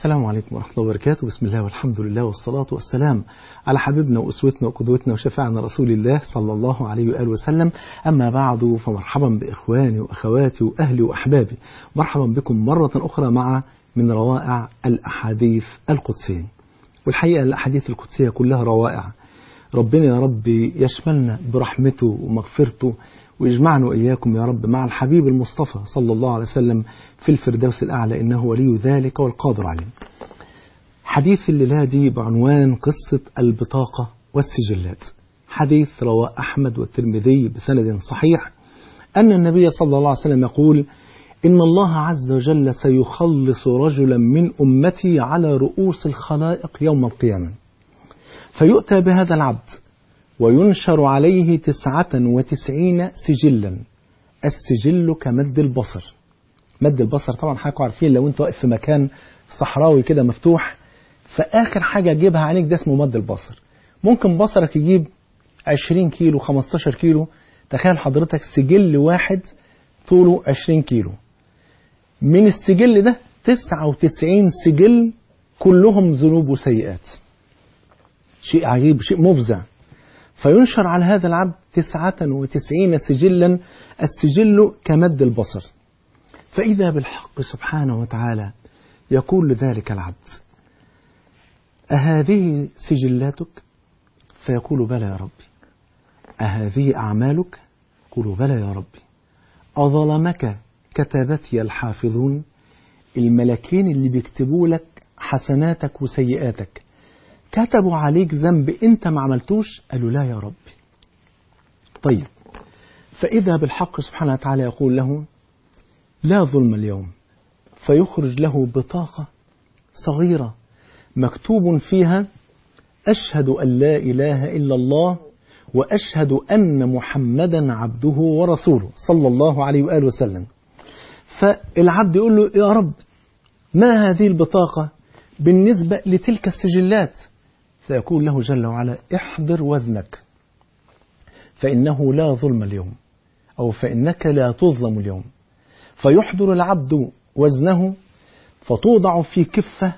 السلام عليكم ورحمة الله وبركاته بسم الله والحمد لله والصلاة والسلام على حبيبنا وأسوتنا وقدوتنا وشفاعنا رسول الله صلى الله عليه وآله وسلم أما بعد فمرحبا بإخواني وأخواتي وأهلي وأحبابي مرحبا بكم مرة أخرى مع من روائع الأحاديث القدسية والحقيقة الأحاديث القدسية كلها روائع ربنا يا رب يشملنا برحمته ومغفرته ويجمعنا وإياكم يا رب مع الحبيب المصطفى صلى الله عليه وسلم في الفردوس الأعلى إنه ولي ذلك والقادر عليه حديث الليلة دي بعنوان قصة البطاقة والسجلات حديث رواه أحمد والترمذي بسند صحيح أن النبي صلى الله عليه وسلم يقول إن الله عز وجل سيخلص رجلا من أمتي على رؤوس الخلائق يوم القيامة فيؤتى بهذا العبد وينشر عليه تسعة وتسعين سجلا السجل كمد البصر مد البصر طبعا حضراتكم عارفين لو انت واقف في مكان صحراوي كده مفتوح فآخر حاجة تجيبها عينيك ده اسمه مد البصر ممكن بصرك يجيب 20 كيلو 15 كيلو تخيل حضرتك سجل واحد طوله 20 كيلو من السجل ده 99 سجل كلهم ذنوب وسيئات شيء عجيب شيء مفزع فينشر على هذا العبد تسعة وتسعين سجلا السجل كمد البصر فإذا بالحق سبحانه وتعالى يقول لذلك العبد أهذه سجلاتك فيقول بلى يا ربي أهذه أعمالك يقول بلى يا ربي أظلمك كتبتي الحافظون الملكين اللي بيكتبوا لك حسناتك وسيئاتك كتبوا عليك ذنب انت ما عملتوش قالوا لا يا ربي طيب فإذا بالحق سبحانه وتعالى يقول له لا ظلم اليوم فيخرج له بطاقة صغيرة مكتوب فيها أشهد أن لا إله إلا الله وأشهد أن محمدا عبده ورسوله صلى الله عليه وآله وسلم فالعبد يقول له يا رب ما هذه البطاقة بالنسبة لتلك السجلات فيقول له جل وعلا احضر وزنك فإنه لا ظلم اليوم أو فإنك لا تظلم اليوم فيحضر العبد وزنه فتوضع في كفة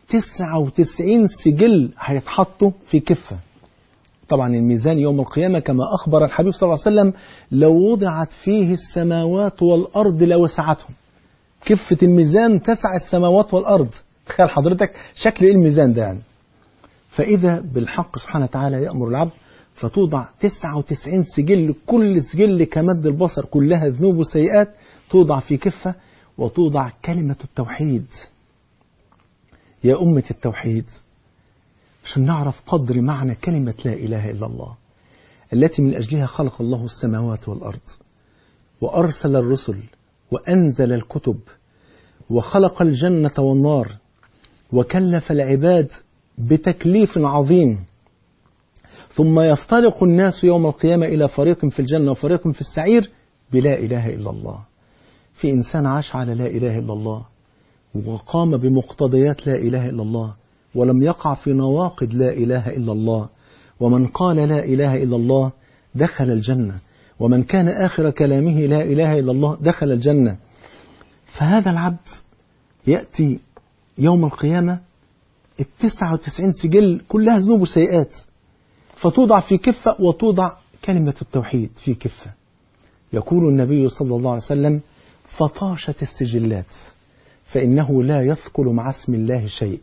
99 سجل هيتحطوا في كفة طبعا الميزان يوم القيامة كما أخبر الحبيب صلى الله عليه وسلم لو وضعت فيه السماوات والأرض لوسعتهم كفة الميزان تسع السماوات والأرض تخيل حضرتك شكل ايه الميزان ده يعني فإذا بالحق سبحانه وتعالى يأمر العبد فتوضع 99 سجل كل سجل كمد البصر كلها ذنوب وسيئات توضع في كفة وتوضع كلمة التوحيد يا أمة التوحيد عشان نعرف قدر معنى كلمة لا إله إلا الله التي من أجلها خلق الله السماوات والأرض وأرسل الرسل وأنزل الكتب وخلق الجنة والنار وكلف العباد بتكليف عظيم ثم يفترق الناس يوم القيامة إلى فريق في الجنة وفريق في السعير بلا إله إلا الله في إنسان عاش على لا إله إلا الله وقام بمقتضيات لا إله إلا الله ولم يقع في نواقض لا إله إلا الله ومن قال لا إله إلا الله دخل الجنة ومن كان آخر كلامه لا إله إلا الله دخل الجنة فهذا العبد يأتي يوم القيامة التسعة وتسعين سجل كلها ذنوب وسيئات فتوضع في كفة وتوضع كلمة التوحيد في كفة يقول النبي صلى الله عليه وسلم فطاشت السجلات فإنه لا يثقل مع اسم الله شيء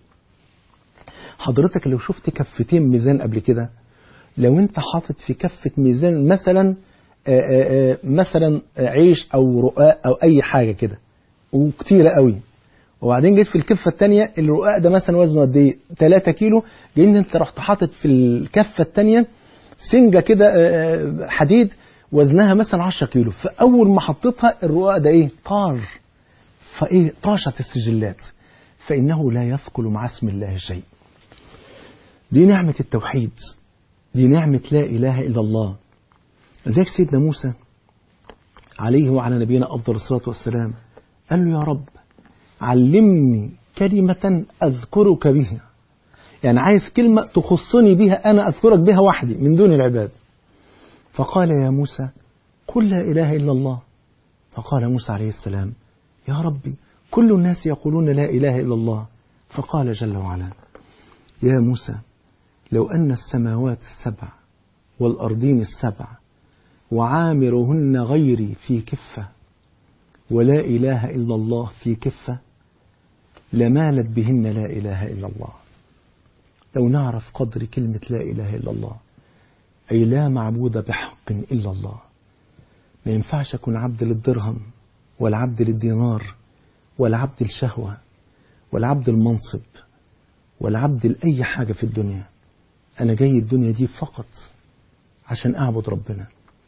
حضرتك لو شفت كفتين ميزان قبل كده لو انت حاطط في كفة ميزان مثلا آآ آآ مثلا عيش او رقاق او اي حاجة كده وكتيرة قوي وبعدين جيت في الكفة التانية الرقاق ده مثلا وزنه قد ايه 3 كيلو جايين انت رحت حاطط في الكفة التانية سنجة كده حديد وزنها مثلا 10 كيلو فاول ما حطيتها الرقاق ده ايه طار فايه طاشت السجلات فانه لا يثقل مع اسم الله شيء دي نعمة التوحيد دي نعمة لا إله إلا الله ذلك سيدنا موسى عليه وعلى نبينا أفضل الصلاة والسلام قال له يا رب علمني كلمة أذكرك بها يعني عايز كلمة تخصني بها أنا أذكرك بها وحدي من دون العباد فقال يا موسى قل لا إله إلا الله فقال موسى عليه السلام يا ربي كل الناس يقولون لا إله إلا الله فقال جل وعلا يا موسى لو أن السماوات السبع والأرضين السبع وعامرهن غيري في كفة ولا إله إلا الله في كفة لمالت بهن لا إله إلا الله لو نعرف قدر كلمة لا إله إلا الله أي لا معبود بحق إلا الله ما ينفعش أكون عبد للدرهم ولا عبد للدينار ولا عبد الشهوة ولا عبد المنصب ولا عبد لأي حاجة في الدنيا أنا جاي الدنيا دي فقط عشان أعبد ربنا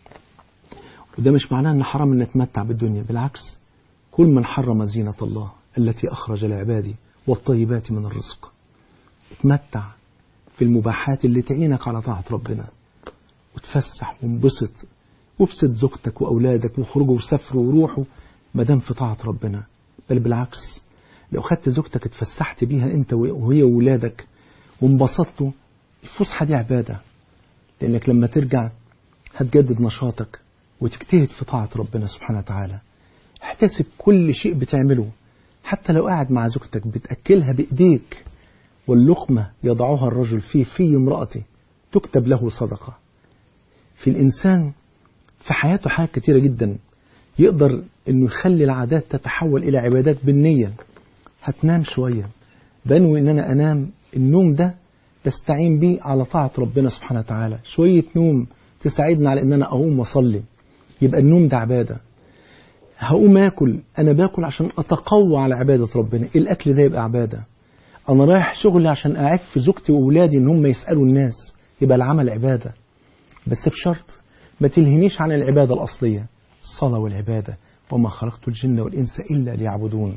وده مش معناه أن حرام أن نتمتع بالدنيا بالعكس كل من حرم زينة الله التي أخرج لعباده والطيبات من الرزق اتمتع في المباحات اللي تعينك على طاعة ربنا وتفسح وانبسط وابسط زوجتك وأولادك وخرجوا وسافروا وروحوا ما دام في طاعة ربنا بل بالعكس لو خدت زوجتك اتفسحت بيها انت وهي وولادك وانبسطتوا الفسحة دي عبادة لأنك لما ترجع هتجدد نشاطك وتجتهد في طاعة ربنا سبحانه وتعالى احتسب كل شيء بتعمله حتى لو قاعد مع زوجتك بتأكلها بإيديك واللقمة يضعها الرجل في في امرأته تكتب له صدقة في الإنسان في حياته حاجات كتيرة جدا يقدر انه يخلي العادات تتحول الى عبادات بالنية هتنام شوية بنوي ان انا انام النوم ده بستعين بيه على طاعة ربنا سبحانه وتعالى شوية نوم تساعدني على ان انا اقوم واصلي يبقى النوم ده عبادة هقوم اكل انا باكل عشان اتقوى على عبادة ربنا الاكل ده يبقى عبادة انا رايح شغلي عشان اعف زوجتي واولادي ان هم يسألوا الناس يبقى العمل عبادة بس بشرط ما تلهنيش عن العبادة الأصلية الصلاة والعبادة وما خلقت الجن والإنس إلا ليعبدون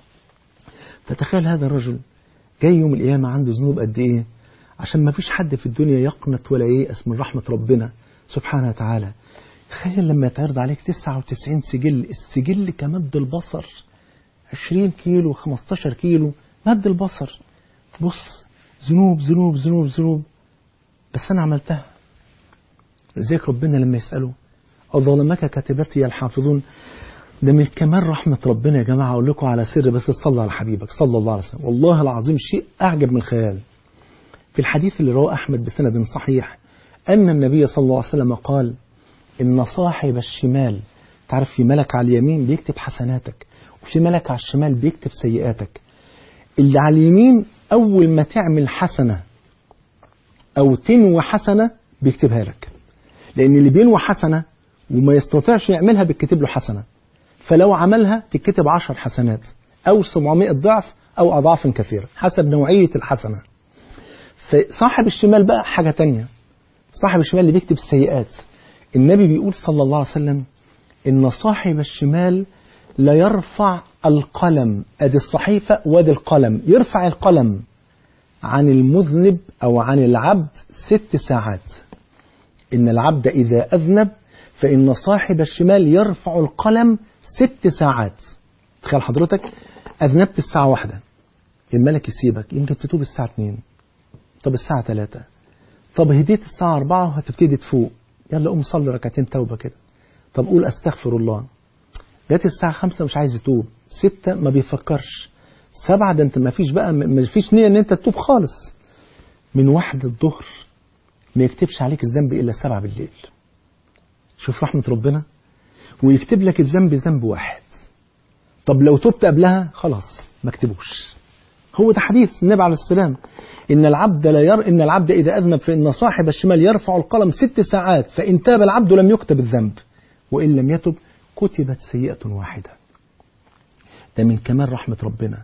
فتخيل هذا الرجل جاي يوم القيامة عنده ذنوب قد إيه عشان ما فيش حد في الدنيا يقنط ولا ييأس من رحمة ربنا سبحانه وتعالى تخيل لما يتعرض عليك 99 سجل السجل كمد البصر 20 كيلو 15 كيلو مد البصر بص ذنوب ذنوب ذنوب ذنوب بس أنا عملتها لذلك ربنا لما يسأله أظلمك كاتبتي الحافظون ده من كمال رحمة ربنا يا جماعة أقول لكم على سر بس تصلى على حبيبك صلى الله عليه وسلم والله العظيم شيء أعجب من الخيال في الحديث اللي رواه أحمد بسند صحيح أن النبي صلى الله عليه وسلم قال إن صاحب الشمال تعرف في ملك على اليمين بيكتب حسناتك وفي ملك على الشمال بيكتب سيئاتك اللي على اليمين أول ما تعمل حسنة أو تنوي حسنة بيكتبها لك لأن اللي بينوي حسنة وما يستطيعش يعملها بيتكتب له حسنة فلو عملها تكتب عشر حسنات أو 700 ضعف أو أضعاف كثيرة حسب نوعية الحسنة فصاحب الشمال بقى حاجة تانية صاحب الشمال اللي بيكتب السيئات النبي بيقول صلى الله عليه وسلم إن صاحب الشمال لا يرفع القلم أدي الصحيفة وادي القلم يرفع القلم عن المذنب أو عن العبد ست ساعات إن العبد إذا أذنب فإن صاحب الشمال يرفع القلم ست ساعات تخيل حضرتك أذنبت الساعة واحدة الملك يسيبك يمكن تتوب الساعة اتنين طب الساعة تلاتة طب هديت الساعة أربعة وهتبتدي تفوق يلا قوم صلي ركعتين توبة كده طب قول أستغفر الله جت الساعة خمسة مش عايز يتوب ستة ما بيفكرش سبعة ده انت ما فيش بقى ما فيش نية ان انت تتوب خالص من واحد الظهر ما يكتبش عليك الذنب إلا سبعة بالليل شوف رحمة ربنا ويكتب لك الذنب ذنب واحد طب لو تبت قبلها خلاص ما اكتبوش هو ده حديث النبي عليه السلام إن العبد لا ير إن العبد إذا أذنب فإن صاحب الشمال يرفع القلم ست ساعات فإن تاب العبد لم يكتب الذنب وإن لم يتب كتبت سيئة واحدة ده من كمال رحمة ربنا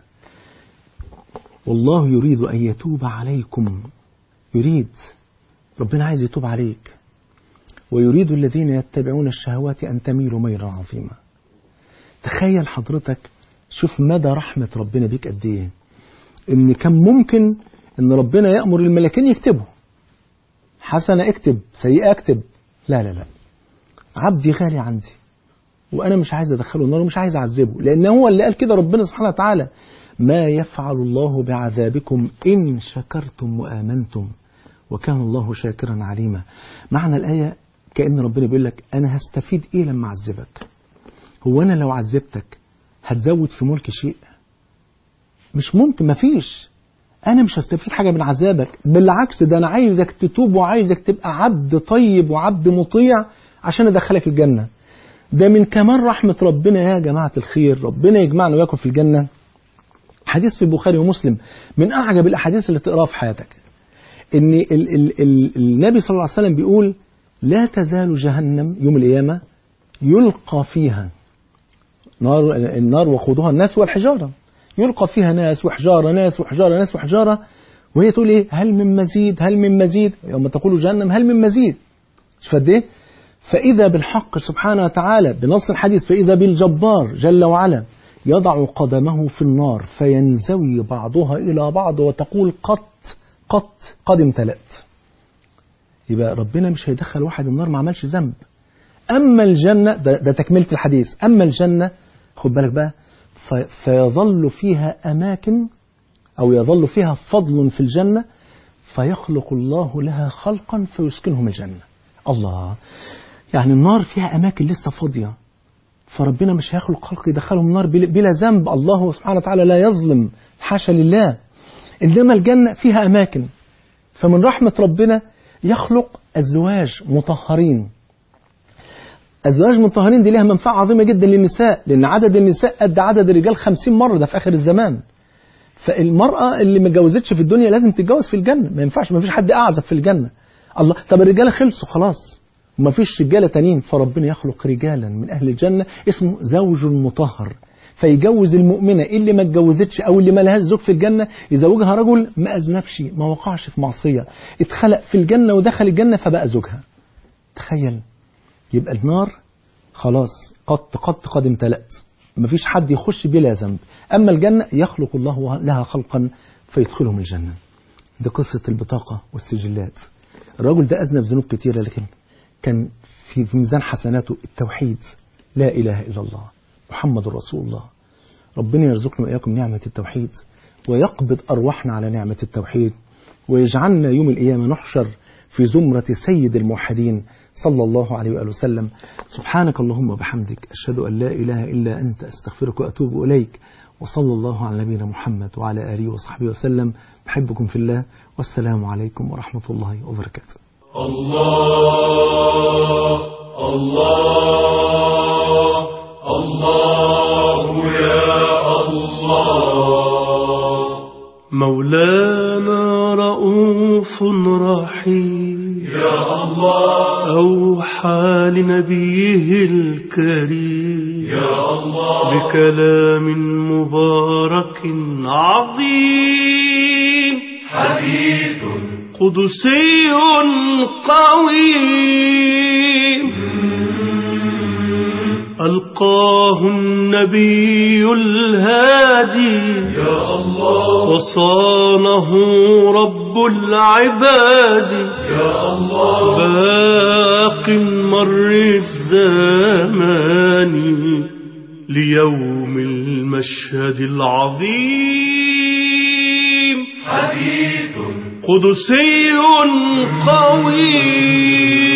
والله يريد أن يتوب عليكم يريد ربنا عايز يتوب عليك ويريد الذين يتبعون الشهوات أن تميلوا ميلا عظيما تخيل حضرتك شوف مدى رحمة ربنا بيك قد إيه إن كان ممكن إن ربنا يأمر الملكين يكتبوا حسنة اكتب سيئة اكتب لا لا لا عبدي غالي عندي وأنا مش عايز أدخله النار ومش عايز أعذبه لأن هو اللي قال كده ربنا سبحانه وتعالى ما يفعل الله بعذابكم إن شكرتم وآمنتم وكان الله شاكرا عليما معنى الآية كأن ربنا بيقول لك أنا هستفيد إيه لما أعذبك هو أنا لو عذبتك هتزود في ملك شيء مش ممكن مفيش انا مش هستفيد حاجه من عذابك بالعكس ده انا عايزك تتوب وعايزك تبقى عبد طيب وعبد مطيع عشان ادخلك الجنه ده من كمال رحمه ربنا يا جماعه الخير ربنا يجمعنا وياكم في الجنه حديث في البخاري ومسلم من اعجب الاحاديث اللي تقراها في حياتك ان ال ال ال النبي صلى الله عليه وسلم بيقول لا تزال جهنم يوم القيامه يلقى فيها نار النار وقودها الناس والحجاره يلقى فيها ناس وحجاره ناس وحجاره ناس وحجاره وهي تقول ايه هل من مزيد هل من مزيد يوم تقول جهنم هل من مزيد شوف قد ايه فاذا بالحق سبحانه وتعالى بنص الحديث فاذا بالجبار جل وعلا يضع قدمه في النار فينزوي بعضها الى بعض وتقول قط قط قد امتلأت يبقى ربنا مش هيدخل واحد النار ما عملش ذنب اما الجنه ده, ده تكمله الحديث اما الجنه خد بالك بقى فيظل فيها أماكن أو يظل فيها فضل في الجنة فيخلق الله لها خلقا فيسكنهم الجنة الله يعني النار فيها أماكن لسه فاضية فربنا مش هيخلق خلق يدخلهم النار بلا ذنب الله سبحانه وتعالى لا يظلم حاشا لله إنما الجنة فيها أماكن فمن رحمة ربنا يخلق أزواج مطهرين الزواج مطهرين دي لها منفعة عظيمة جدا للنساء لأن عدد النساء قد عدد الرجال خمسين مرة ده في آخر الزمان فالمرأة اللي ما اتجوزتش في الدنيا لازم تتجوز في الجنة ما ينفعش ما فيش حد أعزب في الجنة الله طب الرجالة خلصوا خلاص وما فيش رجالة تانيين فربنا يخلق رجالا من أهل الجنة اسمه زوج مطهر فيجوز المؤمنة اللي ما اتجوزتش أو اللي ما لهاش زوج في الجنة يزوجها رجل ما أذنبش ما وقعش في معصية اتخلق في الجنة ودخل الجنة فبقى زوجها تخيل يبقى النار خلاص قط قط قد امتلأت مفيش حد يخش بلا ذنب أما الجنة يخلق الله لها خلقا فيدخلهم الجنة ده قصة البطاقة والسجلات الرجل ده أذنب ذنوب كتيرة لكن كان في ميزان حسناته التوحيد لا إله إلا الله محمد رسول الله ربنا يرزقنا وإياكم نعمة التوحيد ويقبض أرواحنا على نعمة التوحيد ويجعلنا يوم القيامة نحشر في زمرة سيد الموحدين صلى الله عليه وآله وسلم سبحانك اللهم وبحمدك أشهد أن لا إله إلا أنت أستغفرك وأتوب إليك وصلى الله على نبينا محمد وعلى آله وصحبه وسلم بحبكم في الله والسلام عليكم ورحمة الله وبركاته الله الله الله يا الله مولانا رؤوف رحيم يا الله أوحى لنبيه الكريم يا الله بكلام مبارك عظيم حديث قدسي قويم ألقاه النبي الهادي يا الله وصانه رب العباد يا الله باق مر الزمان ليوم المشهد العظيم حديث قدسي قويم